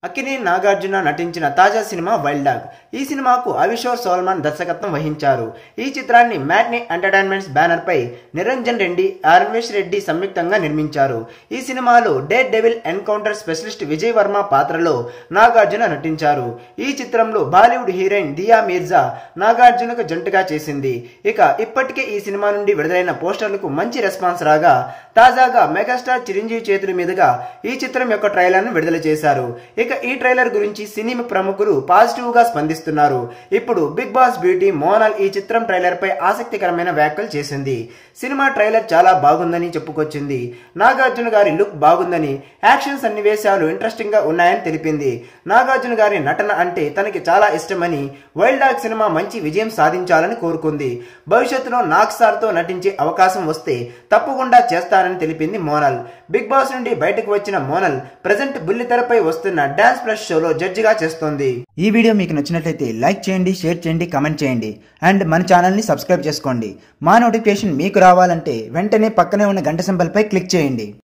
అక్కినే నాగార్జున నటించిన తాజా cinema wild dog ఈ సినిమాకు అవిషోర్ సోల్మాన్ దర్శకత్వం వహించారు ఈ చిత్రాన్ని మ్యాట్ని ఎంటర్టైన్మెంట్స్ బ్యానర్ పై నిరంజన్ రెడ్డి అరవేష్ రెడ్డి సంయుక్తంగా నిర్మించారు ఈ సినిమాలో daredevil encounter specialist Vijay Varma పాత్రలో నాగార్జున నటించారు ఈ చిత్రంలో బాలీవుడ్ హీరోయిన్ దియా మీర్జా నాగార్జునకు జంటగా చేసింది ఇక ఇప్పటికే ఈ సినిమా నుండి విడుదలైన పోస్టర్లకు మంచి రెస్పాన్స్ రాగా తాజాగా మెగాస్టార్ చిరంజీవి చేతుల మీదుగా ఈ చిత్రం యొక్క ట్రైలర్ను విడుదల చేశారు ఇక ఈ ట్రైలర్ గురించి సినిమా ప్రముఖులు పాజిటివ్ గా స్పందిస్తున్నారు ఇప్పుడు బిగ్ బాస్ బ్యూటీ మోనల్ ఈ చిత్రం ట్రైలర్ పై ఆసక్తికరమైన వ్యాఖ్యలు చేసింది సినిమా ట్రైలర్ చాలా బాగుందని చెప్పుకొచ్చింది నాగార్జున గారి లుక్ బాగుందని యాక్షన్ సన్నివేశాలు ఇంట్రెస్టింగ్ గా ఉన్నాయని తెలిపింది నాగార్జున గారి నటన అంటే తనకి చాలా ఇష్టమని వైల్డ్ డాగ్ సినిమా మంచి విజయం సాధించాలని కోరుకుంది భవిష్యత్తులో నాగ్ స్టార్ తో నటించే అవకాశం వస్తే తప్పకుండా చేస్తానని తెలిపింది మోనల్ బిగ్ బాస్ నుండి బయటకు వచ్చిన మోనల్ ప్రజెంట్ బుల్లితెరపై వస్తున్న డాన్స్ ప్లస్ షోలో జడ్జిగా చేస్తోంది ఈ వీడియో మీకు నచ్చినట్లయితే లైక్ చేయండి షేర్ చేయండి కమెంట్ చేయండి అండ్ మన ఛానల్ని సబ్స్క్రైబ్ చేసుకోండి మా నోటిఫికేషన్ మీకు రావాలంటే వెంటనే పక్కనే ఉన్న గంట సింబల్పై క్లిక్ చేయండి